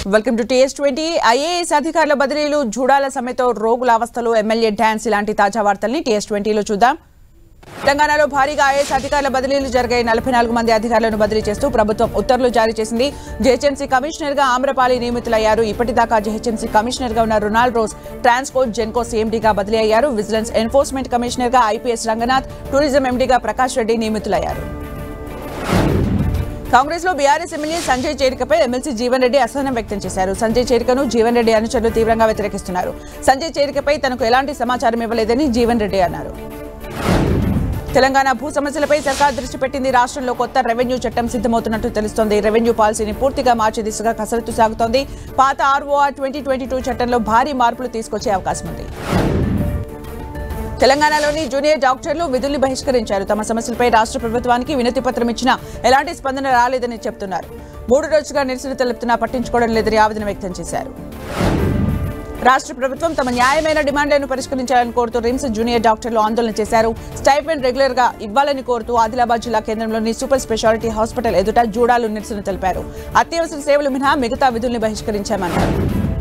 welcome to TS twenty IAS అధికారుల బదిలీలు జూడాల సమేత రోగుల అవస్థలు ఎమ్మెల్యే డ్యాన్స్ ఇలాంటి తాజా వార్తల్ని టీఎస్ ట్వంటీలో చూద్దాం తెలంగాణలో భారీగా ఐఏఎస్ అధికారుల బదిలీలు జరిగాయి నలభై నాలుగు మంది అధికారులను బదిలీ చేస్తూ ప్రభుత్వం ఉత్తర్వులు జారీ చేసింది జేహెచ్ఎంసీ కమిషనర్ గా ఆమ్రపాలి నియమితులయ్యారు ఇప్పటిదాకా జేహెచ్ఎంసీ కమిషనర్ గా ఉన్న రొనాల్డ్ రోజ్ ట్రాన్స్పోర్ట్ జెన్కో సీఎండీగా బదిలీ అయ్యారు విజిలెన్స్ ఎన్ఫోర్స్మెంట్ కమిషనర్ గా ఐపీఎస్ రంగనాథ్ టూరిజం ఎండీగా ప్రకాష్ రెడ్డి నియమితులయ్యారు కాంగ్రెస్ లో బీఆర్ఎస్ ఎమ్మెల్యే సంజయ్ చేరికపై ఎమ్మెల్సీ జీవన్ రెడ్డి అసహనం వ్యక్తం చేశారు సంజయ్ చేరికను జీవన్ రెడ్డి అనుచరులు తీవ్రంగా వ్యతిరేకిస్తున్నారు సంజయ్ చేరికపై తనకు ఎలాంటి సమాచారం ఇవ్వలేదని జీవన్ రెడ్డి అన్నారు తెలంగాణ భూ సమస్యలపై సర్కార్ దృష్టి పెట్టింది రాష్ట్రంలో కొత్త రెవెన్యూ చట్టం సిద్ధమవుతున్నట్టు తెలుస్తోంది రెవెన్యూ పాలసీని పూర్తిగా మార్చే దిశగా కసరత్తు సాగుతోంది పాత ఆర్ఓఆర్ ట్వంటీ ట్వంటీ టూ చట్టంలో భారీ మార్పులు తీసుకొచ్చే అవకాశం ఉంది తెలంగాణలోని జూనియర్ డాక్టర్లు విధుల్ని బహిష్కరించారు తమ సమస్యలపై రాష్ట్ర ప్రభుత్వానికి వినతి పత్రం ఇచ్చినా ఎలాంటి స్పందన రాలేదని చెప్తున్నారు మూడు రోజులుగా నిరసన తెలుపుతున్నా పట్టించుకోవడం లేదని ఆవేదన వ్యక్తం చేశారు రాష్ట్ర ప్రభుత్వం తమ న్యాయమైన డిమాండ్లను పరిష్కరించాలని కోరుతూ రిమ్స్ జూనియర్ డాక్టర్లు ఆందోళన చేశారు స్టైఫెండ్ రెగ్యులర్ గా ఇవ్వాలని కోరుతూ ఆదిలాబాద్ జిల్లా కేంద్రంలోని సూపర్ స్పెషాలిటీ హాస్పిటల్ ఎదుట జూడాలు నిరసన తెలిపారు అత్యవసర సేవలు మినహా మిగతా విధుల్ని బహిష్కరించామన్నారు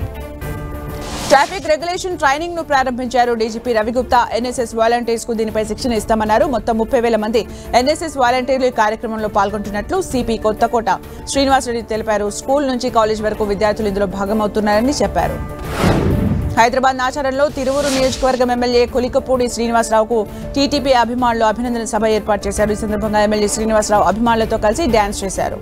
ట్రాఫిక్ రెగ్యులేషన్ ట్రైనింగ్ ను ప్రారంభించారు డీజీపీ రవిగుప్తా ఎన్ఎస్ఎస్ వాలంటీర్స్ కు దీనిపై శిక్షణ ఇస్తామన్నారు మొత్తం ముప్పై వేల మంది ఎన్ఎస్ఎస్ వాలంటీర్లు ఈ కార్యక్రమంలో పాల్గొంటున్నట్లు సిపి కొత్తకోట శ్రీనివాసరెడ్డి తెలిపారు స్కూల్ నుంచి కాలేజ్ వరకు విద్యార్థులు ఇందులో భాగమవుతున్నారని చెప్పారు హైదరాబాద్ నాచారంలో తిరువురు నియోజకవర్గం ఎమ్మెల్యే కొలికపూడి శ్రీనివాసరావుకు టీటీపీ అభిమానులు అభినందన సభ ఏర్పాటు చేశారు ఈ సందర్భంగా ఎమ్మెల్యే శ్రీనివాసరావు అభిమానులతో కలిసి డ్యాన్స్ చేశారు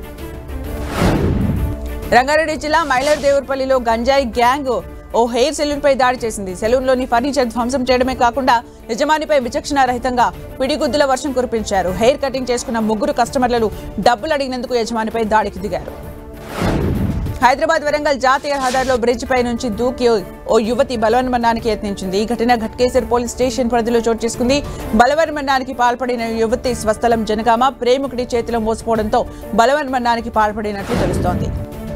రంగారెడ్డి జిల్లా మైలర్ దేవుర్పల్లిలో గంజాయి గ్యాంగ్ ఓ హెయిర్ సెలూన్ పై దాడి చేసింది సెలూన్ లోని ఫర్నిచర్ ధ్వంసం చేయడమే కాకుండా యజమానిపై విచక్షణ రహితంగా పిడిగుద్దుల వర్షం కురిపించారు హెయిర్ కటింగ్ చేసుకున్న ముగ్గురు కస్టమర్లను డబ్బులు అడిగినందుకు యజమానిపై దాడికి దిగారు హైదరాబాద్ వరంగల్ జాతీయ రహదారిలో బ్రిడ్జ్ పై నుంచి దూకి ఓ యువతి బలవన్మరణానికి యత్నించింది ఈ ఘటన ఘట్కేసర్ పోలీస్ స్టేషన్ పరిధిలో చోటు చేసుకుంది బలవన్మరణానికి పాల్పడిన యువతి స్వస్థలం జనగామ ప్రేమికుడి చేతిలో మోసపోవడంతో బలవన్మరణానికి పాల్పడినట్లు తెలుస్తోంది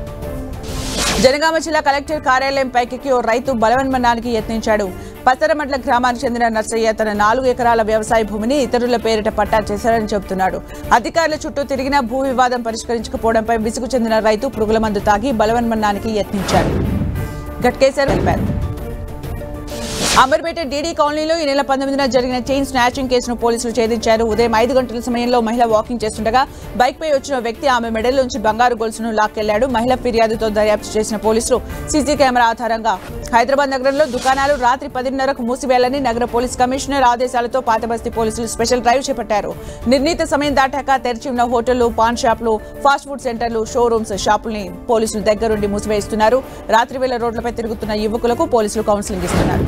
జనగామ జిల్లా కలెక్టర్ కార్యాలయం పైకి ఓ రైతు బలవన్మరణానికి యత్నించాడు పసరమడ్ల గ్రామానికి చెందిన నర్సయ్య తన నాలుగు ఎకరాల వ్యవసాయ భూమిని ఇతరుల పేరిట పట్టా చేశారని చెబుతున్నాడు అధికారుల చుట్టూ తిరిగిన భూ వివాదం పరిష్కరించకపోవడంపై విసుగు చెందిన రైతు పురుగుల మందు తాగి బలవన్మరణానికి యత్నించాడు గట్కేసర్ తెలిపారు అమర్పేట డీడీ కాలనీలో ఈ నెల పంతొమ్మిదిన జరిగిన చైన్ స్నాచింగ్ కేసును పోలీసులు ఛేదించారు ఉదయం ఐదు గంటల సమయంలో మహిళ వాకింగ్ చేస్తుండగా బైక్ పై వచ్చిన వ్యక్తి ఆమె మెడలోంచి బంగారు గొలుసును లాక్కెళ్లాడు మహిళ ఫిర్యాదుతో దర్యాప్తు చేసిన పోలీసులు సీసీ కెమెరా ఆధారంగా హైదరాబాద్ నగరంలో దుకాణాలు రాత్రి పదిన్నరకు మూసివేయాలని నగర పోలీస్ కమిషనర్ ఆదేశాలతో పాతబస్తీ పోలీసులు స్పెషల్ డ్రైవ్ చేపట్టారు నిర్ణీత సమయం దాటాక తెరిచి ఉన్న హోటళ్లు పాన్ షాపులు ఫాస్ట్ ఫుడ్ సెంటర్లు షోరూమ్స్ షాపుల్ని పోలీసులు దగ్గరుండి మూసివేస్తున్నారు రాత్రి వేళ రోడ్లపై తిరుగుతున్న యువకులకు పోలీసులు కౌన్సిలింగ్ ఇస్తున్నారు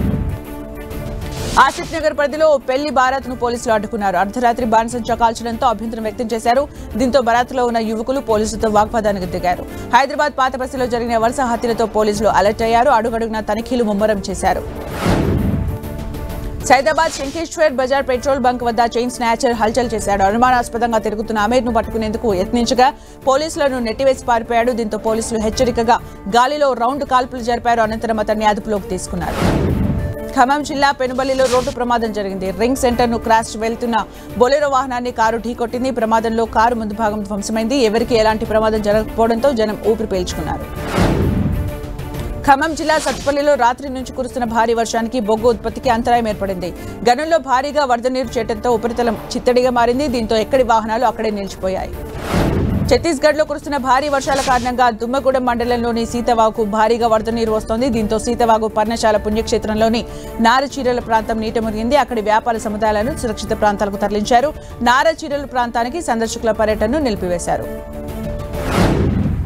ఆసిఫ్ నగర్ పరిధిలో ఓ పెళ్లి బారాత్ ను పోలీసులు అడ్డుకున్నారు అర్ధరాత్రి బాణసంచా కాల్చడంతో అభ్యంతరం వ్యక్తం చేశారు దీంతో బరాత్లో ఉన్న యువకులు పోలీసులతో వాగ్వాదానికి దిగారు హైదరాబాద్ పాత బస్సులో జరిగిన వరుస హత్యలతో పోలీసులు అలర్ట్ అయ్యారు అడుగడుగున తనిఖీలు ముమ్మరం చేశారు సైదాబాద్ శంకేశ్వర్ బజార్ పెట్రోల్ బంక్ వద్ద చైన్ స్నాచర్ హల్చల్ చేశాడు అనుమానాస్పదంగా తిరుగుతున్న అమీర్ ను పట్టుకునేందుకు యత్నించగా పోలీసులను నెట్టివేసి పారిపోయాడు దీంతో పోలీసులు హెచ్చరికగా గాలిలో రౌండ్ కాల్పులు జరిపారు అనంతరం అతన్ని అదుపులోకి తీసుకున్నారు ఖమ్మం జిల్లా పెనుబల్లిలో రోడ్డు ప్రమాదం జరిగింది రింగ్ సెంటర్ ను క్రాష్ వెళ్తున్న బొలెరో వాహనాన్ని కారు ఢీకొట్టింది ప్రమాదంలో కారు ముందు భాగం ధ్వంసమైంది ఎవరికి ఎలాంటి ప్రమాదం జరగకపోవడంతో జనం ఊపిరి పీల్చుకున్నారు ఖమ్మం జిల్లా సత్తుపల్లిలో రాత్రి నుంచి కురుస్తున్న భారీ వర్షానికి బొగ్గు ఉత్పత్తికి అంతరాయం ఏర్పడింది గనుల్లో భారీగా వరద నీరు చేరడంతో ఉపరితలం చిత్తడిగా మారింది దీంతో ఎక్కడి వాహనాలు అక్కడే నిలిచిపోయాయి ఛత్తీస్గఢ్ లో కురుస్తున్న భారీ వర్షాల కారణంగా దుమ్మగూడెం మండలంలోని సీతవాగు భారీగా వరద నీరు వస్తోంది దీంతో సీతవాగు పర్ణశాల పుణ్యక్షేత్రంలోని నారచీరల ప్రాంతం నీట మునిగింది అక్కడి వ్యాపార సముదాయాలను సురక్షిత ప్రాంతాలకు తరలించారు నారచీరల ప్రాంతానికి సందర్శకుల పర్యటనను నిలిపివేశారు